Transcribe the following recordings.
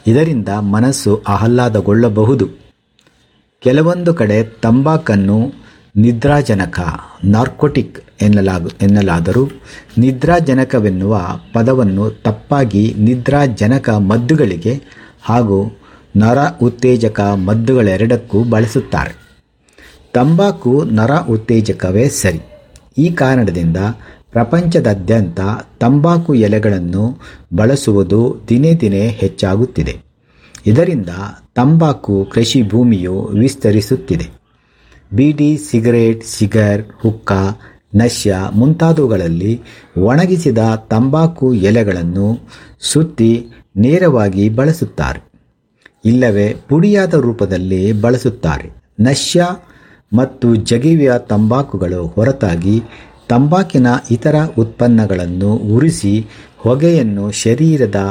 ಇದರಿಂದ ಮನಸ್ಸು ಆಹ್ಲಾದಗೊಳ್ಳಬಹುದು ಕೆಲವೊಂದು ಕಡೆ ತಂಬಾಕನ್ನು ನಿದ್ರಾಜನಕ ನಾರ್ಕೋಟಿಕ್ ಎನ್ನಲಾಗು ಎನ್ನಲಾದರೂ ನಿದ್ರಾಜನಕವೆನ್ನುವ ಪದವನ್ನು ತಪ್ಪಾಗಿ ನಿದ್ರಾಜನಕ ಮದ್ದುಗಳಿಗೆ ಹಾಗೂ ನರ ಉತ್ತೇಜಕ ಮದ್ದುಗಳೆರಡಕ್ಕೂ ಬಳಸುತ್ತಾರೆ ತಂಬಾಕು ನರ ಉತ್ತೇಜಕವೇ ಸರಿ ಈ ಕಾರಣದಿಂದ ಪ್ರಪಂಚದಾದ್ಯಂತ ತಂಬಾಕು ಎಲೆಗಳನ್ನು ಬಳಸುವುದು ದಿನೇ ದಿನೇ ಹೆಚ್ಚಾಗುತ್ತಿದೆ ಇದರಿಂದ ತಂಬಾಕು ಕೃಷಿ ಭೂಮಿಯು ವಿಸ್ತರಿಸುತ್ತಿದೆ ಬೀಡಿ ಸಿಗರೇಟ್ ಸಿಗರ್ ಹುಕ್ಕ ನಶ್ಯ ಮುಂತಾದವುಗಳಲ್ಲಿ ಒಣಗಿಸಿದ ತಂಬಾಕು ಎಲೆಗಳನ್ನು ಸುತ್ತಿ ನೇರವಾಗಿ ಬಳಸುತ್ತಾರೆ ಇಲ್ಲವೇ ಪುಡಿಯಾದ ರೂಪದಲ್ಲಿ ಬಳಸುತ್ತಾರೆ ನಶ್ಯ ಮತ್ತು ಜಗಿವಿಯ ತಂಬಾಕುಗಳು ಹೊರತಾಗಿ ತಂಬಾಕಿನ ಇತರ ಉತ್ಪನ್ನಗಳನ್ನು ಉರಿಸಿ ಹೊಗೆಯನ್ನು ಶರೀರದ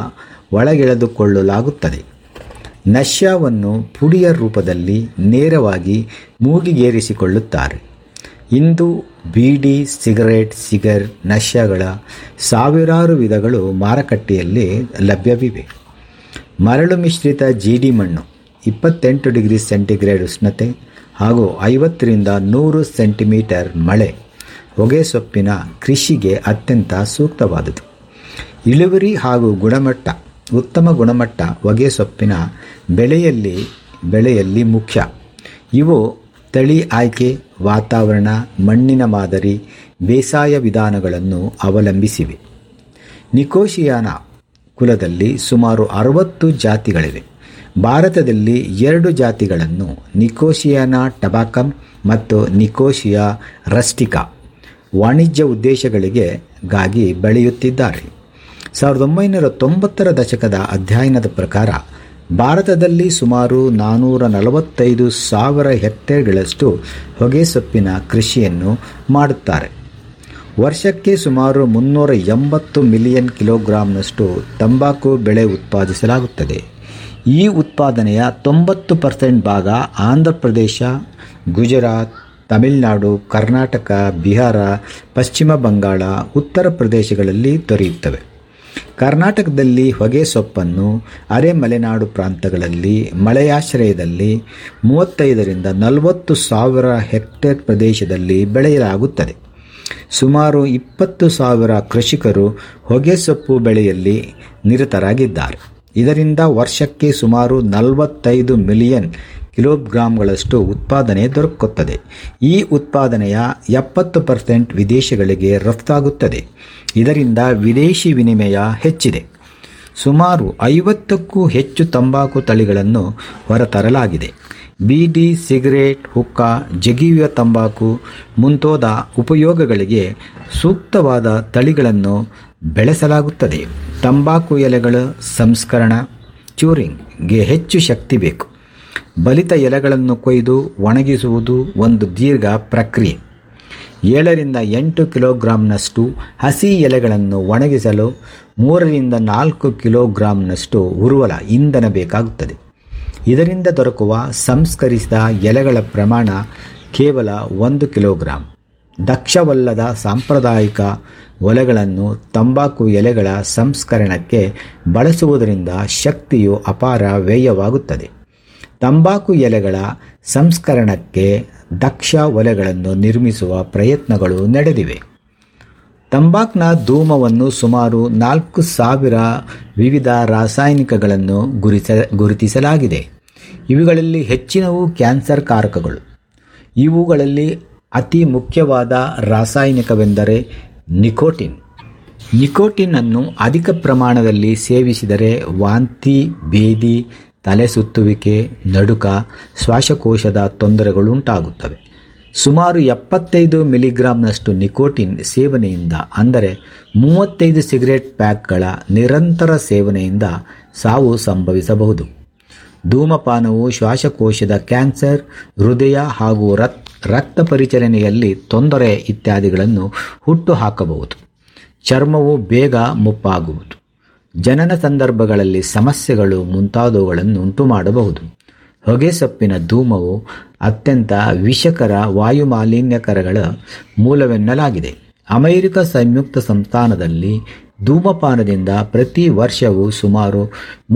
ಒಳಗೆಳೆದುಕೊಳ್ಳಲಾಗುತ್ತದೆ ನಶ್ಯವನ್ನು ಪುಡಿಯ ರೂಪದಲ್ಲಿ ನೇರವಾಗಿ ಮೂಗಿಗೇರಿಸಿಕೊಳ್ಳುತ್ತಾರೆ ಇಂದು ಬೀಡಿ ಸಿಗರೇಟ್ ಸಿಗರ್ ನಶ್ಯಗಳ ಸಾವಿರಾರು ವಿಧಗಳು ಮಾರುಕಟ್ಟೆಯಲ್ಲಿ ಲಭ್ಯವಿವೆ ಮರಳು ಮಿಶ್ರಿತ ಜೀಡಿ ಮಣ್ಣು ಇಪ್ಪತ್ತೆಂಟು ಡಿಗ್ರಿ ಸೆಂಟಿಗ್ರೇಡ್ ಉಷ್ಣತೆ ಹಾಗೂ ಐವತ್ತರಿಂದ ನೂರು ಸೆಂಟಿಮೀಟರ್ ಮಳೆ ಹೊಗೆ ಸೊಪ್ಪಿನ ಕೃಷಿಗೆ ಅತ್ಯಂತ ಸೂಕ್ತವಾದುದು ಇಳುವರಿ ಹಾಗೂ ಗುಣಮಟ್ಟ ಉತ್ತಮ ಗುಣಮಟ್ಟ ಹೊಗೆ ಸೊಪ್ಪಿನ ಬೆಳೆಯಲ್ಲಿ ಬೆಳೆಯಲ್ಲಿ ಮುಖ್ಯ ಇವು ತಳಿ ಆಯ್ಕೆ ವಾತಾವರಣ ಮಣ್ಣಿನ ಮಾದರಿ ಬೇಸಾಯ ವಿಧಾನಗಳನ್ನು ಅವಲಂಬಿಸಿವೆ ನಿಕೋಶಿಯಾನ ಕುಲದಲ್ಲಿ ಸುಮಾರು ಅರವತ್ತು ಜಾತಿಗಳಿವೆ ಭಾರತದಲ್ಲಿ ಎರಡು ಜಾತಿಗಳನ್ನು ನಿಕೋಶಿಯಾನ ಟಬಾಕಮ್ ಮತ್ತು ನಿಕೋಶಿಯಾ ರಸ್ಟಿಕಾ ವಾಣಿಜ್ಯ ಉದ್ದೇಶಗಳಿಗೆ ಗಾಗಿ ಬೆಳೆಯುತ್ತಿದ್ದಾರೆ ಸಾವಿರದ ಒಂಬೈನೂರ ತೊಂಬತ್ತರ ದಶಕದ ಅಧ್ಯಯನದ ಪ್ರಕಾರ ಭಾರತದಲ್ಲಿ ಸುಮಾರು ನಾನ್ನೂರ ನಲವತ್ತೈದು ಸಾವಿರ ಹೆಕ್ಟೇರ್ಗಳಷ್ಟು ಹೊಗೆ ಸೊಪ್ಪಿನ ಕೃಷಿಯನ್ನು ಮಾಡುತ್ತಾರೆ ವರ್ಷಕ್ಕೆ ಸುಮಾರು ಮುನ್ನೂರ ಎಂಬತ್ತು ಮಿಲಿಯನ್ ಕಿಲೋಗ್ರಾಂನಷ್ಟು ತಂಬಾಕು ಬೆಳೆ ಉತ್ಪಾದಿಸಲಾಗುತ್ತದೆ ಈ ಉತ್ಪಾದನೆಯ ತೊಂಬತ್ತು ಪರ್ಸೆಂಟ್ ಭಾಗ ಆಂಧ್ರ ಪ್ರದೇಶ ಗುಜರಾತ್ ತಮಿಳುನಾಡು ಕರ್ನಾಟಕ ಬಿಹಾರ ಪಶ್ಚಿಮ ಬಂಗಾಳ ಉತ್ತರ ಪ್ರದೇಶಗಳಲ್ಲಿ ದೊರೆಯುತ್ತವೆ ಕರ್ನಾಟಕದಲ್ಲಿ ಹೊಗೆ ಸೊಪ್ಪನ್ನು ಅರೆ ಮಲೆನಾಡು ಪ್ರಾಂತಗಳಲ್ಲಿ ಮಳೆಯಾಶ್ರಯದಲ್ಲಿ ಮೂವತ್ತೈದರಿಂದ ನಲವತ್ತು ಸಾವಿರ ಹೆಕ್ಟೇರ್ ಪ್ರದೇಶದಲ್ಲಿ ಬೆಳೆಯಲಾಗುತ್ತದೆ ಸುಮಾರು ಇಪ್ಪತ್ತು ಸಾವಿರ ಕೃಷಿಕರು ಹೊಗೆ ಸೊಪ್ಪು ಬೆಳೆಯಲ್ಲಿ ನಿರತರಾಗಿದ್ದಾರೆ ಇದರಿಂದ ವರ್ಷಕ್ಕೆ ಸುಮಾರು ನಲವತ್ತೈದು ಮಿಲಿಯನ್ ಕಿಲೋಗ್ರಾಂಗಳಷ್ಟು ಉತ್ಪಾದನೆ ದೊರಕುತ್ತದೆ ಈ ಉತ್ಪಾದನೆಯ ಎಪ್ಪತ್ತು ಪರ್ಸೆಂಟ್ ವಿದೇಶಗಳಿಗೆ ರಫ್ತಾಗುತ್ತದೆ ಇದರಿಂದ ವಿದೇಶಿ ವಿನಿಮಯ ಹೆಚ್ಚಿದೆ ಸುಮಾರು ಐವತ್ತಕ್ಕೂ ಹೆಚ್ಚು ತಂಬಾಕು ತಳಿಗಳನ್ನು ಹೊರತರಲಾಗಿದೆ ಬೀಡಿ ಸಿಗರೇಟ್ ಹುಕ್ಕ ಜಗಿಯುವ ತಂಬಾಕು ಮುಂತಾದ ಉಪಯೋಗಗಳಿಗೆ ಸೂಕ್ತವಾದ ತಳಿಗಳನ್ನು ಬೆಳೆಸಲಾಗುತ್ತದೆ ತಂಬಾಕು ಎಲೆಗಳ ಸಂಸ್ಕರಣ ಚ್ಯೂರಿಂಗ್ಗೆ ಹೆಚ್ಚು ಶಕ್ತಿ ಬೇಕು ಬಲಿತ ಎಲೆಗಳನ್ನು ಕೊಯ್ದು ಒಣಗಿಸುವುದು ಒಂದು ದೀರ್ಘ ಪ್ರಕ್ರಿಯೆ ಏಳರಿಂದ ಎಂಟು ಕಿಲೋಗ್ರಾಂನಷ್ಟು ಹಸಿ ಎಲೆಗಳನ್ನು ಒಣಗಿಸಲು ಮೂರರಿಂದ ನಾಲ್ಕು ಕಿಲೋಗ್ರಾಂನಷ್ಟು ಉರುವಲ ಇಂಧನ ಬೇಕಾಗುತ್ತದೆ ಇದರಿಂದ ದೊರಕುವ ಸಂಸ್ಕರಿಸಿದ ಎಲೆಗಳ ಪ್ರಮಾಣ ಕೇವಲ ಒಂದು ಕಿಲೋಗ್ರಾಂ ದಕ್ಷವಲ್ಲದ ಸಾಂಪ್ರದಾಯಿಕ ಒಲೆಗಳನ್ನು ತಂಬಾಕು ಎಲೆಗಳ ಸಂಸ್ಕರಣಕ್ಕೆ ಬಳಸುವುದರಿಂದ ಶಕ್ತಿಯು ಅಪಾರ ವ್ಯಯವಾಗುತ್ತದೆ ತಂಬಾಕು ಎಲೆಗಳ ಸಂಸ್ಕರಣಕ್ಕೆ ದಕ್ಷ ಒಲೆಗಳನ್ನು ನಿರ್ಮಿಸುವ ಪ್ರಯತ್ನಗಳು ನಡೆದಿವೆ ತಂಬಾಕ್ನ ಧೂಮವನ್ನು ಸುಮಾರು ನಾಲ್ಕು ಸಾವಿರ ವಿವಿಧ ರಾಸಾಯನಿಕಗಳನ್ನು ಗುರಿಸ ಗುರುತಿಸಲಾಗಿದೆ ಇವುಗಳಲ್ಲಿ ಹೆಚ್ಚಿನವು ಕ್ಯಾನ್ಸರ್ ಕಾರಕಗಳು ಇವುಗಳಲ್ಲಿ ಅತಿ ಮುಖ್ಯವಾದ ರಾಸಾಯನಿಕವೆಂದರೆ ನಿಕೋಟಿನ್ ನಿಕೋಟಿನ್ ಅನ್ನು ಅಧಿಕ ಪ್ರಮಾಣದಲ್ಲಿ ಸೇವಿಸಿದರೆ ವಾಂತಿ ಭೇದಿ ತಲೆ ಸುತ್ತುವಿಕೆ ನಡುಕ ಶ್ವಾಸಕೋಶದ ತೊಂದರೆಗಳುಂಟಾಗುತ್ತವೆ ಸುಮಾರು ಎಪ್ಪತ್ತೈದು ಮಿಲಿಗ್ರಾಂನಷ್ಟು ನಿಕೋಟಿನ್ ಸೇವನೆಯಿಂದ ಅಂದರೆ ಮೂವತ್ತೈದು ಸಿಗರೆಟ್ ಪ್ಯಾಕ್ಗಳ ನಿರಂತರ ಸೇವನೆಯಿಂದ ಸಾವು ಸಂಭವಿಸಬಹುದು ಧೂಮಪಾನವು ಶ್ವಾಸಕೋಶದ ಕ್ಯಾನ್ಸರ್ ಹೃದಯ ಹಾಗೂ ರಕ್ ರಕ್ತ ಪರಿಚಲನೆಯಲ್ಲಿ ತೊಂದರೆ ಇತ್ಯಾದಿಗಳನ್ನು ಹುಟ್ಟುಹಾಕಬಹುದು ಚರ್ಮವು ಬೇಗ ಮುಪ್ಪಾಗುವುದು ಜನನ ಸಂದರ್ಭಗಳಲ್ಲಿ ಸಮಸ್ಯೆಗಳು ಮುಂತಾದವುಗಳನ್ನು ಉಂಟು ಮಾಡಬಹುದು ಹೊಗೆ ಸೊಪ್ಪಿನ ಧೂಮವು ಅತ್ಯಂತ ವಿಷಕರ ವಾಯುಮಾಲಿನ್ಯಕರಗಳ ಮೂಲವೆನ್ನಲಾಗಿದೆ ಅಮೆರಿಕ ಸಂಯುಕ್ತ ಸಂಸ್ಥಾನದಲ್ಲಿ ಧೂಮಪಾನದಿಂದ ಪ್ರತಿ ವರ್ಷವೂ ಸುಮಾರು